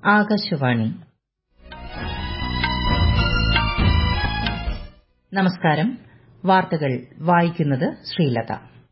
ആകാശവാണി നമസ്കാരം വാർത്തകൾ വായിക്കുന്നത് ശ്രീലത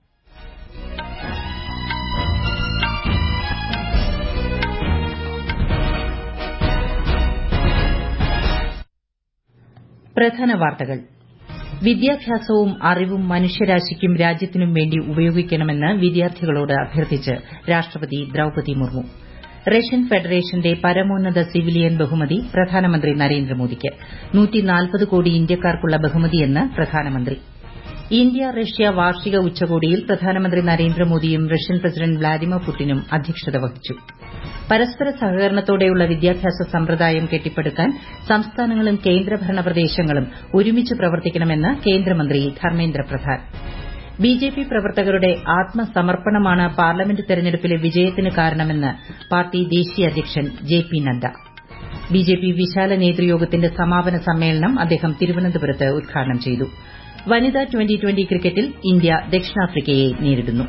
പ്രധാന വാർത്തകൾ വിദ്യാഭ്യാസവും അറിവും മനുഷ്യരാശിക്കും രാജ്യത്തിനും വേണ്ടി ഉപയോഗിക്കണമെന്ന് വിദ്യാർത്ഥികളോട് അഭ്യർത്ഥിച്ച് രാഷ്ട്രപതി ദ്രൌപതി മുർമു റഷ്യൻ ഫെഡറേഷന്റെ പരമോന്നത സിവിലിയൻ ബഹുമതി പ്രധാനമന്ത്രി നരേന്ദ്രമോദിക്ക് കോടി ഇന്ത്യക്കാർക്കുള്ള ബഹുമതിയെന്ന് പ്രധാനമന്ത്രി ഇന്ത്യ റഷ്യ വാർഷിക ഉച്ചകോടിയിൽ പ്രധാനമന്ത്രി നരേന്ദ്രമോദിയും റഷ്യൻ പ്രസിഡന്റ് വ്ളാഡിമിർ പുടിനും അധ്യക്ഷത വഹിച്ചു പരസ്പര സഹകരണത്തോടെയുള്ള വിദ്യാഭ്യാസ സമ്പ്രദായം കെട്ടിപ്പടുക്കാൻ സംസ്ഥാനങ്ങളും കേന്ദ്രഭരണ പ്രദേശങ്ങളും ഒരുമിച്ച് പ്രവർത്തിക്കണമെന്ന് കേന്ദ്രമന്ത്രി ധർമ്മേന്ദ്ര പ്രധാൻ ബിജെപി പ്രവർത്തകരുടെ ആത്മസമർപ്പണമാണ് പാർലമെന്റ് തെരഞ്ഞെടുപ്പിലെ വിജയത്തിന് കാരണമെന്ന് പാർട്ടി ദേശീയ അധ്യക്ഷൻ ജെ പി നദ്ദ ബിജെപി വിശാല നേതൃയോഗത്തിന്റെ സമാപന സമ്മേളനം അദ്ദേഹം തിരുവനന്തപുരത്ത് ഉദ്ഘാടനം ചെയ്തു വനിതാ ട്വന്റി ട്വന്റി ക്രിക്കറ്റിൽ ഇന്ത്യ ദക്ഷിണാഫ്രിക്കയെ നേരിടുന്നു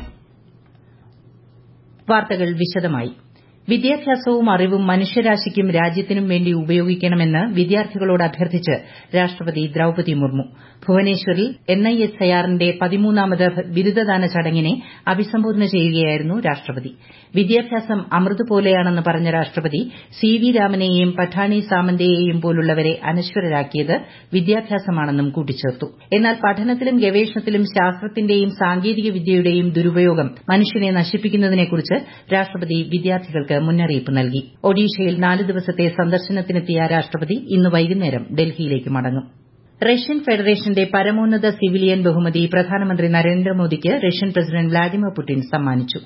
വാർത്തകൾ വിശദമായി വിദ്യാഭ്യാസവും അറിവും മനുഷ്യരാശിക്കും രാജ്യത്തിനും വേണ്ടി ഉപയോഗിക്കണമെന്ന് വിദ്യാർത്ഥികളോട് അഭ്യർത്ഥിച്ച് രാഷ്ട്രപതി ദ്രൌപതി മുർമു ഭുവനേശ്വറിൽ എൻഐഎസ്ഐആറിന്റെ പതിമൂന്നാമത് ബിരുദദാന ചടങ്ങിനെ അഭിസംബോധന ചെയ്യുകയായിരുന്നു രാഷ്ട്രപതി വിദ്യാഭ്യാസം അമൃത് പോലെയാണെന്ന് പറഞ്ഞ രാഷ്ട്രപതി സി വി രാമനെയും പഠാണി സാമന്തയെയും പോലുള്ളവരെ അനശ്വരരാക്കിയത് വിദ്യാഭ്യാസമാണെന്നും കൂട്ടിച്ചേർത്തു എന്നാൽ പഠനത്തിലും ഗവേഷണത്തിലും ശാസ്ത്രത്തിന്റെയും സാങ്കേതിക വിദ്യയുടെയും ദുരുപയോഗം മനുഷ്യനെ നശിപ്പിക്കുന്നതിനെക്കുറിച്ച് രാഷ്ട്രപതി വിദ്യാർത്ഥികൾക്ക് മുന്നറിയിപ്പ് നൽകി ഒഡീഷയിൽ നാല് ദിവസത്തെ സന്ദർശനത്തിനെത്തിയ രാഷ്ട്രപതി ഇന്ന് വൈകുന്നേരം ഡൽഹിയിലേക്ക് മടങ്ങും റഷ്യൻ ഫെഡറേഷന്റെ പരമോന്നത സിവിലിയൻ ബഹുമതി പ്രധാനമന്ത്രി നരേന്ദ്രമോദിക്ക് റഷ്യൻ പ്രസിഡന്റ് വ്ളാഡിമിർ പുടിൻ സമ്മാനിച്ചു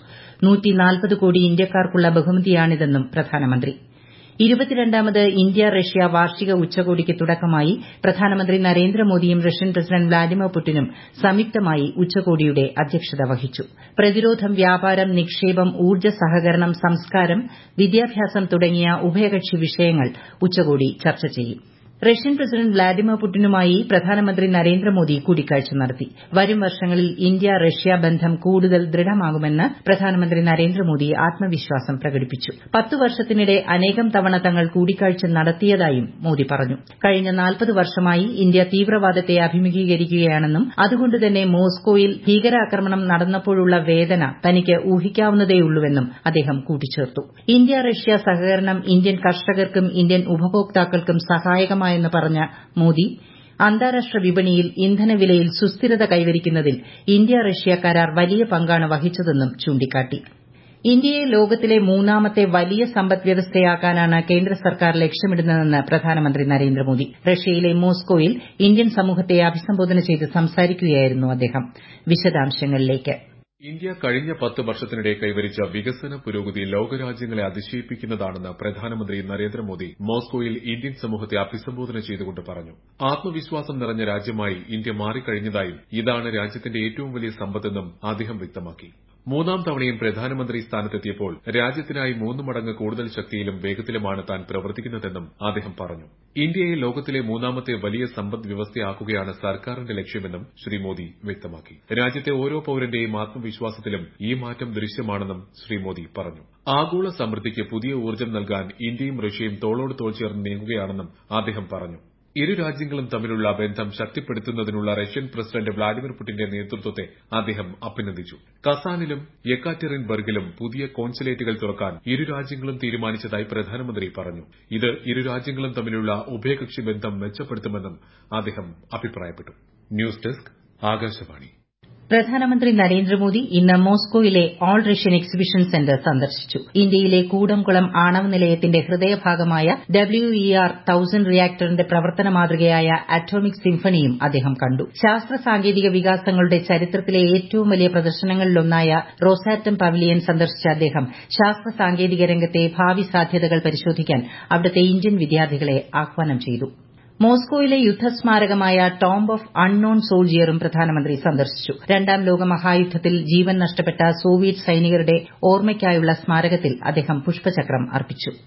കോടി ഇന്ത്യക്കാർക്കുള്ള ബഹുമതിയാണിതെന്നും പ്രധാനമന്ത്രി ഇരുപത്തിരണ്ടാമത് ഇന്ത്യ റഷ്യ വാർഷിക ഉച്ചകോടിക്ക് തുടക്കമായി പ്രധാനമന്ത്രി നരേന്ദ്രമോദിയും റഷ്യൻ പ്രസിഡന്റ് വ്ളാഡിമിർ പുടിനും സംയുക്തമായി ഉച്ചകോടിയുടെ അധ്യക്ഷത വഹിച്ചു പ്രതിരോധം വ്യാപാരം നിക്ഷേപം ഊർജ്ജ സഹകരണം സംസ്കാരം വിദ്യാഭ്യാസം തുടങ്ങിയ ഉഭയകക്ഷി വിഷയങ്ങൾ ഉച്ചകോടി ചർച്ച ചെയ്യും റഷ്യൻ പ്രസിഡന്റ് വ്ളാഡിമിർ പുടിനുമായി പ്രധാനമന്ത്രി നരേന്ദ്രമോദി കൂടിക്കാഴ്ച നടത്തി വരും വർഷങ്ങളിൽ ഇന്ത്യ റഷ്യ ബന്ധം കൂടുതൽ ദൃഢമാകുമെന്ന് പ്രധാനമന്ത്രി നരേന്ദ്രമോദി ആത്മവിശ്വാസം പ്രകടിപ്പിച്ചു പത്ത് വർഷത്തിനിടെ അനേകം തവണ തങ്ങൾ കൂടിക്കാഴ്ച നടത്തിയതായും മോദി പറഞ്ഞു കഴിഞ്ഞ നാൽപ്പത് വർഷമായി ഇന്ത്യ തീവ്രവാദത്തെ അഭിമുഖീകരിക്കുകയാണെന്നും അതുകൊണ്ടുതന്നെ മോസ്കോയിൽ ഭീകരാക്രമണം നടന്നപ്പോഴുള്ള വേദന തനിക്ക് ഊഹിക്കാവുന്നതേയുള്ളൂവെന്നും അദ്ദേഹം കൂട്ടിച്ചേർത്തു ഇന്ത്യ റഷ്യ സഹകരണം ഇന്ത്യൻ കർഷകർക്കും ഇന്ത്യൻ ഉപഭോക്താക്കൾക്കും സഹായകമായി എന്ന് പറഞ്ഞ മോദി അന്താരാഷ്ട്ര വിപണിയിൽ ഇന്ധനവിലയിൽ സുസ്ഥിരത കൈവരിക്കുന്നതിൽ ഇന്ത്യ റഷ്യ കരാർ വലിയ പങ്കാണ് വഹിച്ചതെന്നും ചൂണ്ടിക്കാട്ടി ഇന്ത്യയെ ലോകത്തിലെ മൂന്നാമത്തെ വലിയ സമ്പദ് വ്യവസ്ഥയാക്കാനാണ് കേന്ദ്ര സർക്കാർ ലക്ഷ്യമിടുന്നതെന്ന് പ്രധാനമന്ത്രി നരേന്ദ്രമോദി റഷ്യയിലെ മോസ്കോയിൽ ഇന്ത്യൻ സമൂഹത്തെ അഭിസംബോധന ചെയ്ത് സംസാരിക്കുകയായിരുന്നു അദ്ദേഹം വിശദാംശങ്ങളിലേക്ക് ഇന്ത്യ കഴിഞ്ഞ പത്ത് വർഷത്തിനിടെ കൈവരിച്ച വികസന പുരോഗതി ലോകരാജ്യങ്ങളെ അതിശയിപ്പിക്കുന്നതാണെന്ന് പ്രധാനമന്ത്രി നരേന്ദ്രമോദി മോസ്കോയിൽ ഇന്ത്യൻ സമൂഹത്തെ അഭിസംബോധന ചെയ്തുകൊണ്ട് പറഞ്ഞു ആത്മവിശ്വാസം നിറഞ്ഞ രാജ്യമായി ഇന്ത്യ മാറിക്കഴിഞ്ഞതായും ഇതാണ് രാജ്യത്തിന്റെ ഏറ്റവും വലിയ സമ്പത്തെന്നും അദ്ദേഹം വ്യക്തമാക്കി മൂന്നാം തവണയും പ്രധാനമന്ത്രി സ്ഥാനത്തെത്തിയപ്പോൾ രാജ്യത്തിനായി മൂന്ന് മടങ്ങ് കൂടുതൽ ശക്തിയിലും വേഗത്തിലുമാണ് താൻ പ്രവർത്തിക്കുന്നതെന്നും അദ്ദേഹം പറഞ്ഞു ഇന്ത്യയെ ലോകത്തിലെ മൂന്നാമത്തെ വലിയ സമ്പദ് വ്യവസ്ഥയാക്കുകയാണ് സർക്കാരിന്റെ ലക്ഷ്യമെന്നും ശ്രീ മോദി വ്യക്തമാക്കി രാജ്യത്തെ ഓരോ പൌരന്റെയും ആത്മവിശ്വാസത്തിലും ഈ മാറ്റം ദൃശ്യമാണെന്നും ശ്രീ മോദി പറഞ്ഞു ആഗോള സമൃദ്ധിക്ക് പുതിയ ഊർജ്ജം നൽകാൻ ഇന്ത്യയും റഷ്യയും തോളോട് തോൾ ചേർന്ന് നീങ്ങുകയാണെന്നും അദ്ദേഹം പറഞ്ഞു ഇരു രാജ്യങ്ങളും തമ്മിലുള്ള ബന്ധം ശക്തിപ്പെടുത്തുന്നതിനുള്ള റഷ്യൻ പ്രസിഡന്റ് വ്ളാഡിമിർ പുടിന്റെ നേതൃത്വത്തെ അദ്ദേഹം അഭിനന്ദിച്ചു കസാനിലും യെക്കാറ്ററിൻബർഗിലും പുതിയ കോൺസുലേറ്റുകൾ തുറക്കാൻ ഇരു രാജ്യങ്ങളും തീരുമാനിച്ചതായി പ്രധാനമന്ത്രി പറഞ്ഞു ഇത് ഇരു രാജ്യങ്ങളും തമ്മിലുള്ള ഉഭയകക്ഷി ബന്ധം മെച്ചപ്പെടുത്തുമെന്നും അദ്ദേഹം അഭിപ്രായപ്പെട്ടു ന്യൂസ് ഡെസ്ക് ആകാശവാണി പ്രധാനമന്ത്രി നരേന്ദ്രമോദി ഇന്ന് മോസ്കോയിലെ ഓൾ റഷ്യൻ എക്സിബിഷൻ സെന്റർ സന്ദർശിച്ചു ഇന്ത്യയിലെ കൂടംകുളം ആണവ നിലയത്തിന്റെ ഹൃദയഭാഗമായ ഡബ്ല്യു ഇ ആർ തൌസൻഡ് റിയാക്ടറിന്റെ പ്രവർത്തന മാതൃകയായ അറ്റോമിക് സിംഫണിയും അദ്ദേഹം കണ്ടു ശാസ്ത്ര സാങ്കേതിക വികാസങ്ങളുടെ ചരിത്രത്തിലെ ഏറ്റവും വലിയ പ്രദർശനങ്ങളിലൊന്നായ റോസാറ്റം പവലിയൻ സന്ദർശിച്ച അദ്ദേഹം ശാസ്ത്ര സാങ്കേതിക രംഗത്തെ ഭാവി സാധ്യതകൾ പരിശോധിക്കാൻ അവിടുത്തെ ഇന്ത്യൻ വിദ്യാർത്ഥികളെ ആഹ്വാനം ചെയ്തു മോസ്കോയിലെ യുദ്ധസ്മാരകമായ ടോംബ് ഓഫ് അൺനോൺ സോൾജിയറും പ്രധാനമന്ത്രി സന്ദർശിച്ചു രണ്ടാം ലോക മഹായുദ്ധത്തിൽ ജീവൻ നഷ്ടപ്പെട്ട സോവിയറ്റ് സൈനികരുടെ ഓർമ്മയ്ക്കായുള്ള സ്മാരകത്തിൽ അദ്ദേഹം പുഷ്പചക്രം അർപ്പിച്ചു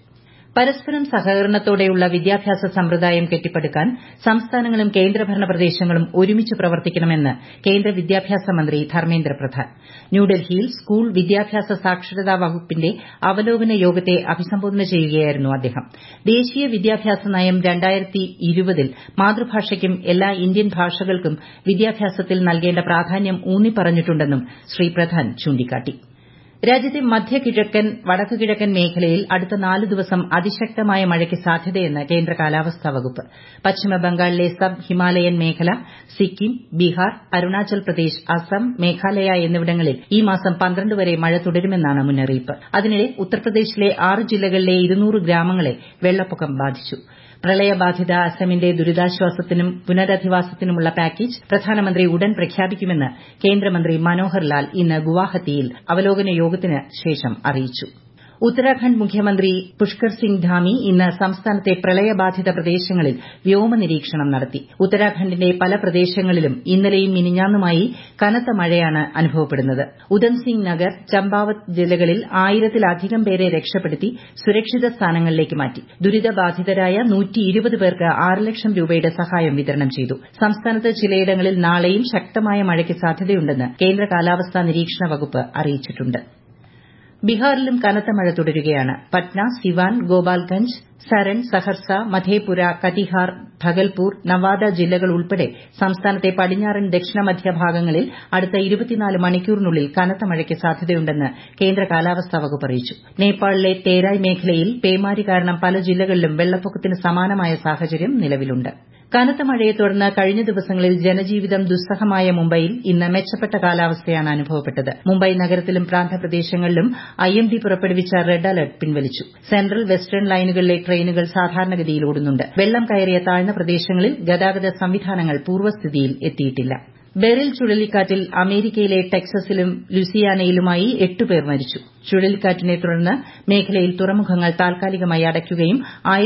പരസ്പരം സഹകരണത്തോടെയുള്ള വിദ്യാഭ്യാസ സമ്പ്രദായം കെട്ടിപ്പടുക്കാൻ സംസ്ഥാനങ്ങളും കേന്ദ്രഭരണ പ്രദേശങ്ങളും ഒരുമിച്ച് പ്രവർത്തിക്കണമെന്ന് കേന്ദ്ര വിദ്യാഭ്യാസ മന്ത്രി ധർമ്മേന്ദ്ര പ്രധാൻ ന്യൂഡൽഹിയിൽ സ്കൂൾ വിദ്യാഭ്യാസ സാക്ഷരതാ വകുപ്പിന്റെ അവലോകന യോഗത്തെ അഭിസംബോധന ചെയ്യുകയായിരുന്നു അദ്ദേഹം ദേശീയ വിദ്യാഭ്യാസ നയം ൽ മാതൃഭാഷയ്ക്കും എല്ലാ ഇന്ത്യൻ ഭാഷകൾക്കും വിദ്യാഭ്യാസത്തിൽ നൽകേണ്ട പ്രാധാന്യം ഊന്നിപ്പറഞ്ഞിട്ടുണ്ടെന്നും ശ്രീ പ്രധാൻ ചൂണ്ടിക്കാട്ടി രാജ്യത്തെ മധ്യ കിഴക്കൻ വടക്കു കിഴക്കൻ മേഖലയിൽ അടുത്ത നാല് ദിവസം അതിശക്തമായ മഴയ്ക്ക് സാധ്യതയെന്ന് കേന്ദ്ര കാലാവസ്ഥാ വകുപ്പ് പശ്ചിമ ബംഗാളിലെ സബ് ഹിമാലയൻ മേഖല സിക്കിം ബീഹാർ അരുണാചൽ പ്രദേശ് അസം മേഘാലയ എന്നിവിടങ്ങളിൽ ഈ മാസം പന്ത്രണ്ട് വരെ മഴ തുടരുമെന്നാണ് മുന്നറിയിപ്പ് അതിനിടെ ഉത്തർപ്രദേശിലെ ആറ് ജില്ലകളിലെ ഇരുന്നൂറ് ഗ്രാമങ്ങളെ വെള്ളപ്പൊക്കം ബാധിച്ചു പ്രളയബാധിത അസമിന്റെ ദുരിതാശ്വാസത്തിനും പുനരധിവാസത്തിനുമുള്ള പാക്കേജ് പ്രധാനമന്ത്രി ഉടൻ പ്രഖ്യാപിക്കുമെന്ന് കേന്ദ്രമന്ത്രി മനോഹർ ലാൽ ഇന്ന് ഗുവാഹത്തിയിൽ അവലോകന യോഗത്തിന് ശേഷം അറിയിച്ചു ഉത്തരാഖണ്ഡ് മുഖ്യമന്ത്രി പുഷ്കർ സിംഗ് ധാമി ഇന്ന് സംസ്ഥാനത്തെ പ്രളയബാധിത പ്രദേശങ്ങളിൽ വ്യോമ നിരീക്ഷണം നടത്തി ഉത്തരാഖണ്ഡിന്റെ പല പ്രദേശങ്ങളിലും ഇന്നലെയും മിനിഞ്ഞാന്നുമായി കനത്ത മഴയാണ് അനുഭവപ്പെടുന്നത് ഉധംസിംഗ് നഗർ ചമ്പാവത് ജില്ലകളിൽ ആയിരത്തിലധികം പേരെ രക്ഷപ്പെടുത്തി സുരക്ഷിത സ്ഥാനങ്ങളിലേക്ക് മാറ്റി ദുരിതബാധിതരായ പേർക്ക് ആറ് ലക്ഷം രൂപയുടെ സഹായം വിതരണം ചെയ്തു സംസ്ഥാനത്ത് ചിലയിടങ്ങളിൽ നാളെയും ശക്തമായ മഴയ്ക്ക് സാധ്യതയുണ്ടെന്ന് കേന്ദ്ര കാലാവസ്ഥാ നിരീക്ഷണ വകുപ്പ് അറിയിച്ചിട്ടുണ്ട് ബീഹാറിലും കനത്ത മഴ തുടരുകയാണ് പട്ന സിവാൻ ഗോപാൽഗഞ്ച് സരൺ സഹർസ മധേപുര കതിഹാർ ഭഗൽപൂർ നവാദ ജില്ലകൾ ഉൾപ്പെടെ സംസ്ഥാനത്തെ പടിഞ്ഞാറൻ ദക്ഷിണ മധ്യ ഭാഗങ്ങളിൽ അടുത്ത മണിക്കൂറിനുള്ളിൽ കനത്ത മഴയ്ക്ക് സാധ്യതയുണ്ടെന്ന് കേന്ദ്ര കാലാവസ്ഥാ വകുപ്പ് അറിയിച്ചു നേപ്പാളിലെ തേരായ് മേഖലയിൽ പേമാരി കാരണം പല ജില്ലകളിലും വെള്ളപ്പൊക്കത്തിന് സമാനമായ സാഹചര്യം നിലവിലുണ്ട് കനത്ത മഴയെ തുടർന്ന് കഴിഞ്ഞ ദിവസങ്ങളിൽ ജനജീവിതം ദുസ്സഹമായ മുംബൈയിൽ ഇന്ന് മെച്ചപ്പെട്ട കാലാവസ്ഥയാണ് അനുഭവപ്പെട്ടത് മുംബൈ നഗരത്തിലും പ്രാന്തപ്രദേശങ്ങളിലും ഐഎംഡി പുറപ്പെടുവിച്ച റെഡ് അലർട്ട് പിൻവലിച്ചു സെൻട്രൽ വെസ്റ്റേൺ ലൈനുകളിലെ ട്രെയിനുകൾ സാധാരണഗതിയിൽ ഓടുന്നുണ്ട് വെള്ളം കയറിയ താഴ്ന്ന പ്രദേശങ്ങളിൽ ഗതാഗത സംവിധാനങ്ങൾ പൂർവ്വസ്ഥിതിയിൽ എത്തിയിട്ടില്ല ബെറിൽ ചുഴലിക്കാറ്റിൽ അമേരിക്കയിലെ ടെക്സസിലും ലുസിയാനയിലുമായി എട്ട് പേർ മരിച്ചു ചുഴലിക്കാറ്റിനെ തുടർന്ന് മേഖലയിൽ തുറമുഖങ്ങൾ താൽക്കാലികമായി അടയ്ക്കുകയും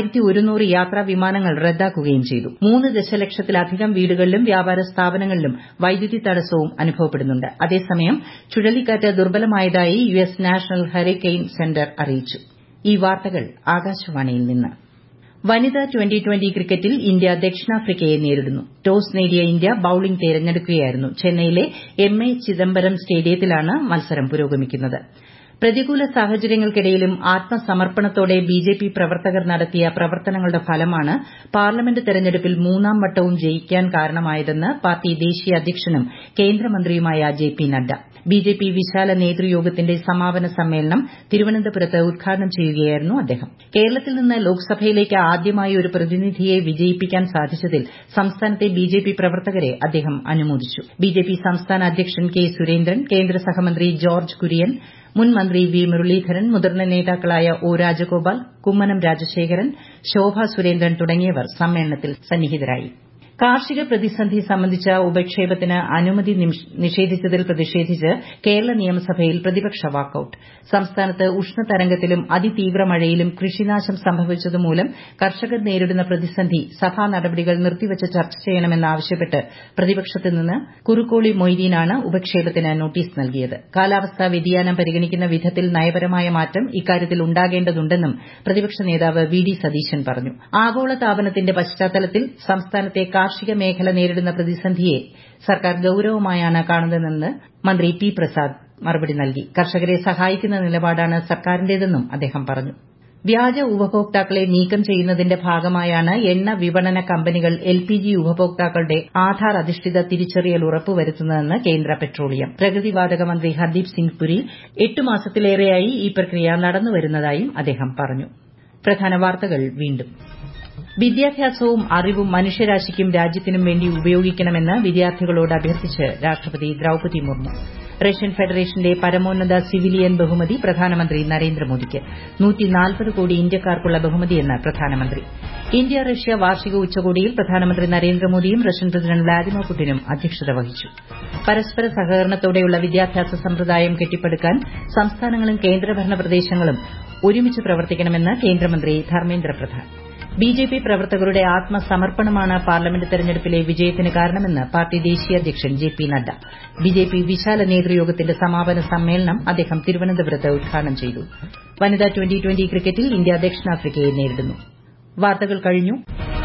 യാത്രാ വിമാനങ്ങൾ റദ്ദാക്കുകയും ചെയ്തു മൂന്ന് ദശലക്ഷത്തിലധികം വീടുകളിലും വ്യാപാര സ്ഥാപനങ്ങളിലും വൈദ്യുതി തടസ്സവും അനുഭവപ്പെടുന്നുണ്ട് അതേസമയം ചുഴലിക്കാറ്റ് ദുർബലമായതായി U S national hurricane centre അറിയിച്ചു ഈ വാർത്തകൾ ആകാശവാണിയിൽ നിന്ന് വനിതാ ട്വന്റി ട്വന്റി ക്രിക്കറ്റിൽ ഇന്ത്യ ദക്ഷിണാഫ്രിക്കയെ നേരിടുന്നു ടോസ് നേടിയ ഇന്ത്യ ബൌളിംഗ് തെരഞ്ഞെടുക്കുകയായിരുന്നു ചെന്നൈയിലെ എം എ ചിദംബരം സ്റ്റേഡിയത്തിലാണ് മത്സരം പുരോഗമിക്കുന്നത് പ്രതികൂല സാഹചര്യങ്ങൾക്കിടയിലും ആത്മസമർപ്പണത്തോടെ ബിജെപി പ്രവർത്തകർ നടത്തിയ പ്രവർത്തനങ്ങളുടെ ഫലമാണ് പാർലമെന്റ് തെരഞ്ഞെടുപ്പിൽ മൂന്നാം വട്ടവും ജയിക്കാൻ കാരണമായതെന്ന് പാർട്ടി ദേശീയ അധ്യക്ഷനും കേന്ദ്രമന്ത്രിയുമായ ജെ പി നദ്ദ ബിജെപി വിശാല നേതൃയോഗത്തിന്റെ സമാപന സമ്മേളനം തിരുവനന്തപുരത്ത് ഉദ്ഘാടനം ചെയ്യുകയായിരുന്നു അദ്ദേഹം കേരളത്തിൽ നിന്ന് ലോക്സഭയിലേക്ക് ആദ്യമായി ഒരു പ്രതിനിധിയെ വിജയിപ്പിക്കാൻ സാധിച്ചതിൽ സംസ്ഥാനത്തെ ബിജെപി പ്രവർത്തകരെ അദ്ദേഹം അനുമോദിച്ചു ബിജെപി സംസ്ഥാന അധ്യക്ഷൻ കെ സുരേന്ദ്രൻ കേന്ദ്ര സഹമന്ത്രി ജോർജ് കുര്യൻ മുൻ മന്ത്രി വി മുരളീധരൻ മുതിർന്ന നേതാക്കളായ ഒ രാജഗോപാൽ കുമ്മനം രാജശേഖരൻ ശോഭ സുരേന്ദ്രൻ തുടങ്ങിയവർ സമ്മേളനത്തിൽ സന്നിഹിതരായി കാർഷിക പ്രതിസന്ധി സംബന്ധിച്ച ഉപക്ഷേപത്തിന് അനുമതി നിഷേധിച്ചതിൽ പ്രതിഷേധിച്ച് കേരള നിയമസഭയിൽ പ്രതിപക്ഷ വാക്കൌട്ട് സംസ്ഥാനത്ത് ഉഷ്ണതരംഗത്തിലും അതിതീവ്ര മഴയിലും കൃഷിനാശം സംഭവിച്ചതുമൂലം കർഷകർ നേരിടുന്ന പ്രതിസന്ധി സഭാ നടപടികൾ നിർത്തിവച്ച് ചർച്ച ചെയ്യണമെന്നാവശ്യപ്പെട്ട് പ്രതിപക്ഷത്തു നിന്ന് കുറുക്കോളി മൊയ്തീനാണ് ഉപക്ഷേപത്തിന് നോട്ടീസ് നൽകിയത് കാലാവസ്ഥാ വ്യതിയാനം പരിഗണിക്കുന്ന വിധത്തിൽ നയപരമായ മാറ്റം ഇക്കാര്യത്തിൽ ഉണ്ടാകേണ്ടതുണ്ടെന്നും പ്രതിപക്ഷ നേതാവ് വി ഡി സതീശൻ പറഞ്ഞു ആഗോളതാപനത്തിന്റെ പശ്ചാത്തലത്തിൽ സംസ്ഥാനത്തെ കാർഷിക മേഖല നേരിടുന്ന പ്രതിസന്ധിയെ സർക്കാർ ഗൌരവമായാണ് കാണുന്നതെന്ന് മന്ത്രി പി പ്രസാദ് മറുപടി നൽകി കർഷകരെ സഹായിക്കുന്ന നിലപാടാണ് സർക്കാരിന്റേതെന്നും അദ്ദേഹം പറഞ്ഞു വ്യാജ ഉപഭോക്താക്കളെ നീക്കം ചെയ്യുന്നതിന്റെ ഭാഗമായാണ് എണ്ണ വിപണന കമ്പനികൾ എൽപിജി ഉപഭോക്താക്കളുടെ ആധാർ അധിഷ്ഠിത തിരിച്ചറിയൽ ഉറപ്പുവരുത്തുന്നതെന്ന് കേന്ദ്ര പെട്രോളിയം പ്രകൃതിവാതക മന്ത്രി ഹർദീപ് സിംഗ് പുരി എട്ട് മാസത്തിലേറെയായി ഈ പ്രക്രിയ നടന്നുവരുന്നതായും അദ്ദേഹം പറഞ്ഞു പ്രധാന വാർത്തകൾ വീണ്ടും വിദ്യാഭ്യാസവും അറിവും മനുഷ്യരാശിക്കും രാജ്യത്തിനും വേണ്ടി ഉപയോഗിക്കണമെന്ന് വിദ്യാർത്ഥികളോട് അഭ്യർത്ഥിച്ച് രാഷ്ട്രപതി ദ്രൌപതി മുർമു റഷ്യൻ ഫെഡറേഷന്റെ പരമോന്നത സിവിലിയൻ ബഹുമതി പ്രധാനമന്ത്രി നരേന്ദ്രമോദിക്ക് കോടി ഇന്ത്യക്കാർക്കുള്ള ബഹുമതിയെന്ന് പ്രധാനമന്ത്രി ഇന്ത്യ റഷ്യ വാർഷിക ഉച്ചകോടിയിൽ പ്രധാനമന്ത്രി നരേന്ദ്രമോദിയും റഷ്യൻ പ്രസിഡന്റ് വ്ളാഡിമിർ പുടിനും അധ്യക്ഷത വഹിച്ചു പരസ്പര സഹകരണത്തോടെയുള്ള വിദ്യാഭ്യാസ സമ്പ്രദായം കെട്ടിപ്പടുക്കാൻ സംസ്ഥാനങ്ങളും കേന്ദ്രഭരണ പ്രദേശങ്ങളും ഒരുമിച്ച് പ്രവർത്തിക്കണമെന്ന് കേന്ദ്രമന്ത്രി ധർമ്മേന്ദ്ര പ്രധാൻ ബിജെപി പ്രവർത്തകരുടെ ആത്മസമർപ്പണമാണ് പാർലമെന്റ് തെരഞ്ഞെടുപ്പിലെ വിജയത്തിന് കാരണമെന്ന് പാർട്ടി ദേശീയ അധ്യക്ഷൻ ജെ പി നദ്ദ ബിജെപി വിശാല നേതൃയോഗത്തിന്റെ സമാപന സമ്മേളനം അദ്ദേഹം തിരുവനന്തപുരത്ത് ഉദ്ഘാടനം ചെയ്തു വനിതാ ട്വന്റി ട്വന്റി ക്രിക്കറ്റിൽ ഇന്ത്യ ദക്ഷിണാഫ്രിക്കയെ നേരിടുന്നു വാർത്തകൾ കഴിഞ്ഞു